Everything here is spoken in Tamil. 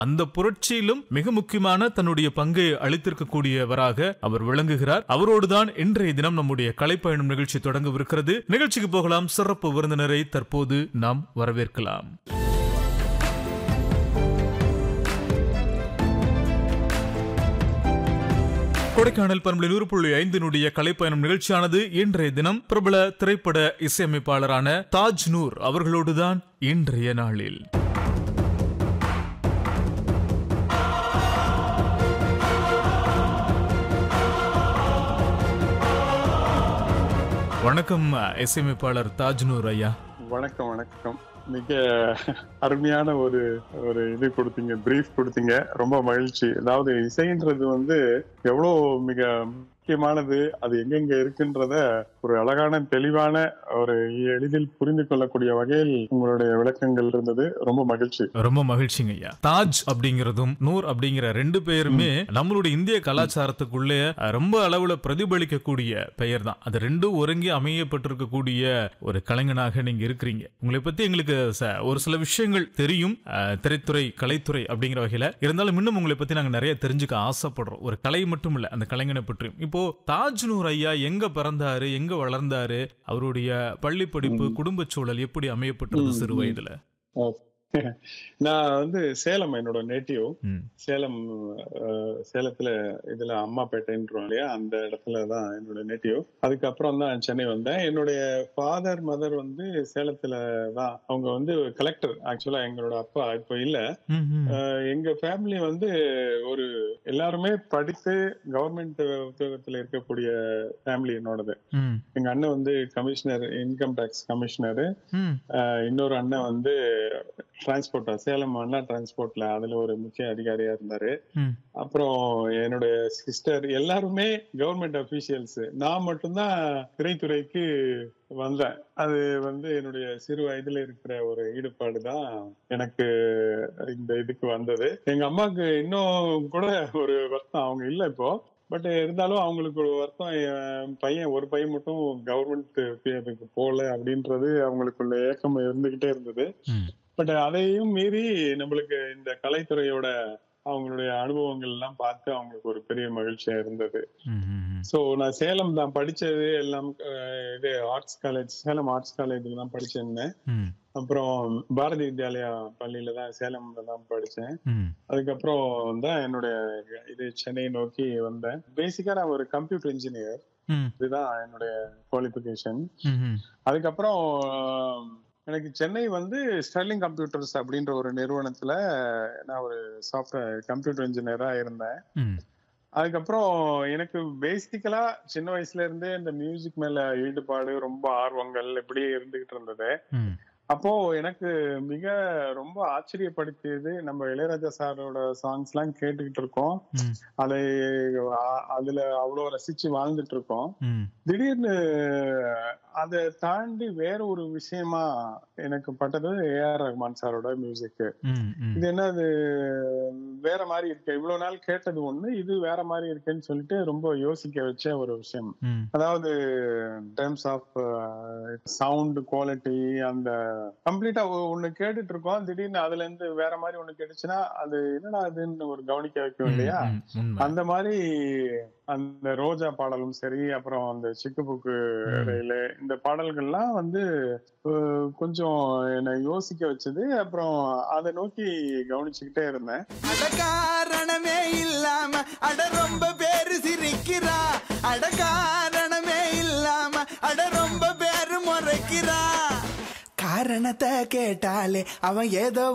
அந்த புரட்சியிலும் மிக முக்கியமான தன்னுடைய பங்கை அளித்திருக்கக்கூடியவராக அவர் விளங்குகிறார் அவரோடுதான் இன்றைய தினம் நம்முடைய கலைப்பயணம் நிகழ்ச்சி தொடங்கவிருக்கிறது நிகழ்ச்சிக்கு போகலாம் சிறப்பு விருந்தினரை தற்போது நாம் வரவேற்கலாம் கொடைக்கானல் பண்பலை நூறு புள்ளி ஐந்தினுடைய கலைப்பயணம் நிகழ்ச்சியானது இன்றைய தினம் பிரபல திரைப்பட இசையமைப்பாளரான தாஜ் நூர் அவர்களோடுதான் இன்றைய நாளில் வணக்கம் இசையமைப்பாளர் தாஜ் நூர் ஐயா வணக்கம் வணக்கம் மிக அருமையான ஒரு ஒரு இது கொடுத்தீங்க பிரீஃப் கொடுத்தீங்க ரொம்ப மகிழ்ச்சி அதாவது இசைன்றது வந்து எவ்வளவு மிக முக்கியமானது அது எங்கெங்க இருக்குன்றத ஒரு அழகான தெளிவான ஒரு எளிதில் புரிந்து கொள்ளக்கூடிய வகையில் உங்களுடைய விளக்கங்கள் இருந்தது ரொம்ப மகிழ்ச்சி ரொம்ப மகிழ்ச்சிங்க ஐயா தாஜ் அப்படிங்கிறதும் நூர் அப்படிங்கிற ரெண்டு பெயருமே நம்மளுடைய இந்திய கலாச்சாரத்துக்குள்ளே ரொம்ப அளவுல பிரதிபலிக்கக்கூடிய பெயர் தான் அது ரெண்டும் ஒருங்கி அமையப்பட்டிருக்கக்கூடிய ஒரு கலைஞனாக நீங்க இருக்கிறீங்க உங்களை பத்தி எங்களுக்கு ச- ஒரு சில விஷயங்கள் தெரியும் அஹ், திரைத்துறை கலைத்துறை அப்படிங்கிற வகையில இருந்தாலும் இன்னும் உங்களை பத்தி நாங்க நிறைய தெரிஞ்சுக்க ஆசைப்படுறோம் ஒரு கலை மட்டும் இல்ல அந்த கலைஞனை பற்றியும் இப்போ தாஜ் நூர் ஐயா எங்க பிறந்தாரு எங்க வளர்ந்தாரு அவருடைய பள்ளி படிப்பு குடும்ப சூழல் எப்படி அமையப்பட்டது சிறு வயதுல நான் வந்து சேலம் என்னோட நேட்டிவ் ம். சேலம் அஹ், சேலத்துல இதுல அம்மாப்பேட்டைன்றோம் இல்லையா அந்த இடத்துல தான் என்னோட நேட்டிவ் அதுக்கப்புறம் தான் சென்னை வந்தேன் என்னுடைய ஃபாதர் மதர் வந்து சேலத்துல தான் அவங்க வந்து கலெக்டர் ஆக்சுவலா எங்களோட அப்பா இப்போ இல்ல ம், ம். அஹ், எங்க ஃபேமிலி வந்து ஒரு எல்லாருமே படித்து கவர்மெண்ட் உத்தியோகத்துல இருக்கக்கூடிய ஃபேமிலி என்னோடது ம், எங்க அண்ணன் வந்து கமிஷனர் இன்கம் டேக்ஸ் கமிஷனர் ம், இன்னொரு அண்ணன் வந்து டிரான்ஸ்போர்ட்டா சேலம் அண்ணா டிரான்ஸ்போர்ட்ல அதுல ஒரு முக்கிய அதிகாரியா இருந்தாரு ம். அப்புறம் என்னுடைய சிஸ்டர் எல்லாருமே கவர்மெண்ட் அபிஷியல்ஸ் நான் மட்டும்தான் திரைத்துறைக்கு வந்தேன் அது வந்து என்னுடைய சிறு வயதுல இருக்கிற ஒரு ஈடுபாடு தான் எனக்கு இந்த இதுக்கு வந்தது எங்க அம்மாவுக்கு இன்னும் கூட ஒரு வருத்தம் அவங்க இல்ல இப்போ பட் இருந்தாலும் அவங்களுக்கு ஒரு வருத்தம் என் பையன் ஒரு பையன் மட்டும் கவர்மெண்ட் இதுக்கு போகல அப்படின்றது அவங்களுக்குள்ள ஏக்கம் இருந்துகிட்டே இருந்தது ம். பட் அதையும் மீறி நம்மளுக்கு இந்த கலைத்துறையோட அவங்களுடைய அனுபவங்கள் எல்லாம் பார்த்து அவங்களுக்கு ஒரு பெரிய மகிழ்ச்சியா இருந்தது ம், ம், ம். சோ நான் சேலம் தான் படிச்சது எல்லாம் அஹ், இது ஆர்ட்ஸ் காலேஜ் சேலம் ஆர்ட்ஸ் காலேஜ்ல தான் படிச்சிருந்தேன் ம், அப்புறம் பாரதி வித்யாலயா பள்ளியில தான் சேலம்ல தான் படிச்சேன் ம், அதுக்கப்புறம் தான் என்னுடைய இது சென்னை நோக்கி வந்தேன் பேசிக்கா நான் ஒரு கம்ப்யூட்டர் இன்ஜினியர் ம், இதுதான் என்னுடைய குவாலிபிகேஷன் ம், ம். அதுக்கப்புறம் ஆஹ், எனக்கு சென்னை வந்து ஸ்டெர்லிங் கம்ப்யூட்டர்ஸ் அப்படின்ற ஒரு நிறுவனத்துல நான் ஒரு சாஃப்ட்வேர் கம்ப்யூட்டர் இன்ஜினியரா இருந்தேன் ம், அதுக்கப்புறம் எனக்கு பேசிக்கலா சின்ன வயசுல இருந்தே இந்த மியூசிக் மேல ஈடுபாடு ரொம்ப ஆர்வங்கள் இப்படியே இருந்துகிட்டு இருந்தது ம். அப்போ எனக்கு மிக ரொம்ப ஆச்சரியப்படுத்தியது நம்ம இளையராஜா சாரோட சாங்ஸ் எல்லாம் கேட்டுக்கிட்டு இருக்கோம் ம், அதை அ- அதுல அவ்வளவு ரசிச்சு வாழ்ந்துட்டு இருக்கோம் ம், திடீர்னு அதை தாண்டி வேற ஒரு விஷயமா எனக்கு பட்டது ஏஆர் ரஹ்மான் சாரோட மியூசிக் ம், ம். இது என்ன அது வேற மாதிரி இருக்கு இவ்வளவு நாள் கேட்டது ஒண்ணு இது வேற மாதிரி இருக்குன்னு சொல்லிட்டு ரொம்ப யோசிக்க வச்ச ஒரு விஷயம் ம், அதாவது டேர்ம்ஸ் ஆஃப் சவுண்ட் குவாலிட்டி அந்த கம்ப்ளீட்டா ஒண்ணு கேட்டுட்டு இருக்கோம் திடீர்னு அதுல இருந்து வேற மாதிரி ஒண்ணு கேட்டுச்சுன்னா அது என்னடா அதுன்னு ஒரு கவனிக்க வைக்கும் இல்லையா ம், உண்மை. அந்த மாதிரி அந்த ரோஜா பாடலும் சரி அப்புறம் அந்த சிக்கு புக்கு இடையில இந்த பாடல்கள்லாம் வந்து அஹ், கொஞ்சம் என்னை யோசிக்க வச்சது அப்புறம் அதை நோக்கி கவனிச்சுக்கிட்டே இருந்தேன் அட காரணமே இல்லாம அட ரொம்ப பேரு சிரிக்கிறா அட காரணமே இல்லாம அட ரொம்ப பேரு முறைக்கிறா காரணத்தை கேட்டாலே அவன் ஏதோ